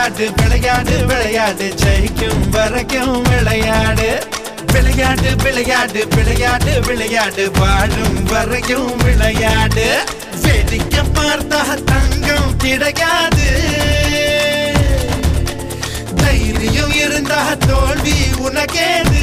விளையாடு விளையாடு விளையாடு ஜெயிக்கும் வரைக்கும் விளையாடு விளையாடு விளையாடு விளையாடு விளையாடு வாழும் வரைக்கும் விளையாடு வேடிக்கை பார்த்தா தங்கம் கிடையாது தைரியம் இருந்தா தோல்வி உனக்கேது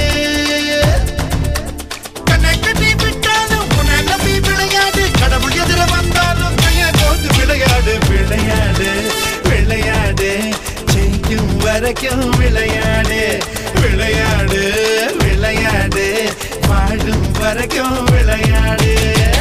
கண்ணை கட்டி விட்டாலும் உன்னை நம்பி விளையாடு கடவுள் எதிர வந்தாலும் கையை கோத்து விளையாடு விளையாடு விளையாடு ஜெயிக்கும் வரைக்கும் விளையாடு விளையாடு விளையாடு வாழும் வரைக்கும் விளையாடு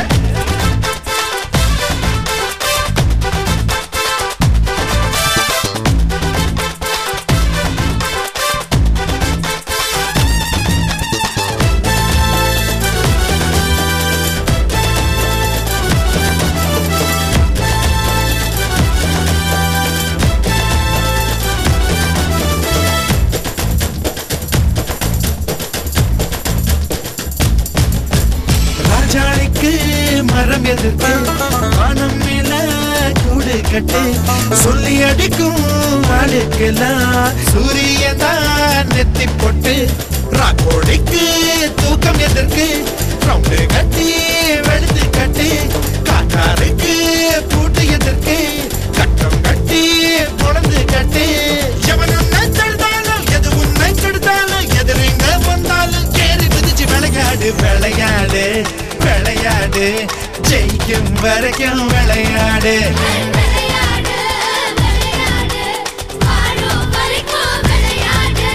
ராஜாளிக்கு மரம் எதிர்த்து வானம் மேல கூடு கட்டு சொல்லி அடிக்கும் ஆளுக்கெல்லாம் சூரியன் தான் நெத்தி போட்டு ராக்கோடிக்கு தூக்கம் எதற்கு ரவுண்டு கட்டி வெளுத்து கட்டி காக்காருக்கு பூட்டு எதற்கு கட்டம் கட்டி பொழந்து கட்டி எவன் உன்னை தடுத்தாலும் எது உன்னை கெடுத்தாலும் எதிரிங்க வந்தாலும் கேறி குதிச்சு விளையாடு விளையாடு விளையாடு ஜெயிக்கும் வரைக்கும் விளையாடு விளையாடு விளையாடு வாழும் வரைக்கும் விளையாடு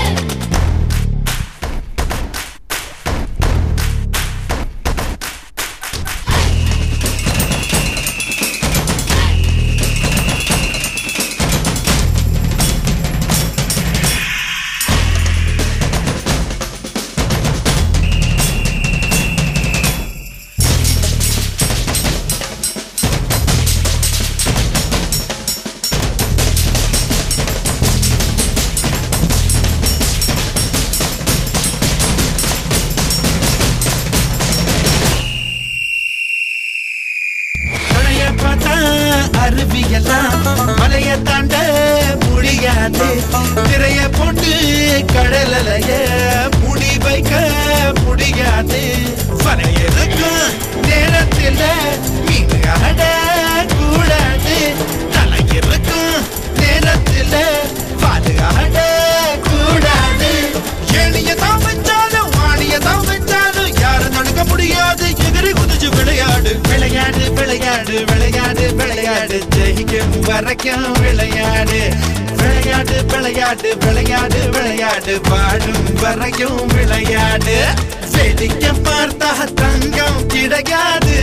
மழைய பார்த்தா அருவியெல்லாம் மலைய தாண்ட முடியாது திரைய போட்டு கடலைய முடி வைக்க முடியாது வரையறுக்கும் நேரத்தில் மீன் ஆட கூடாது தலையிருக்கும் நேரத்தில் பாடு ஆட கூடாது ஏனிய தான் வச்சாலும் வாணிய தான் வச்சாலும் யாரும் தடுக்க முடியாது எதிரி குதிச்சு விளையாடு விளையாடு விளையாடு விளையாடு விளையாடு ஜெயிக்கும் வரைக்கும் விளையாடு விளையாடு விளையாடு விளையாடு விளையாடு வாழும் வரைக்கும் விளையாடு வேடிக்கை பார்த்தா தங்கம் கிடையாது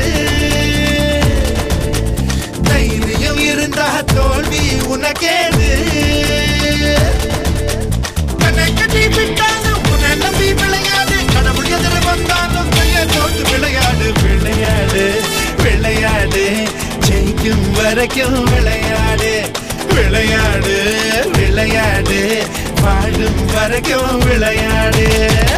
தைரியம் இருந்தா தோல்வி உனக்கேது கண்ணை கட்டி விட்டாலும் உன்னை நம்பி விளையாடு கடவுள் எதிர வந்தாலும் கையை போட்டு விளையாடு விளையாடு விளையாடு ஜெயிக்கும் வரைக்கும் விளையாடு விளையாடு விளையாடு வாழும் வரைக்கும் விளையாடு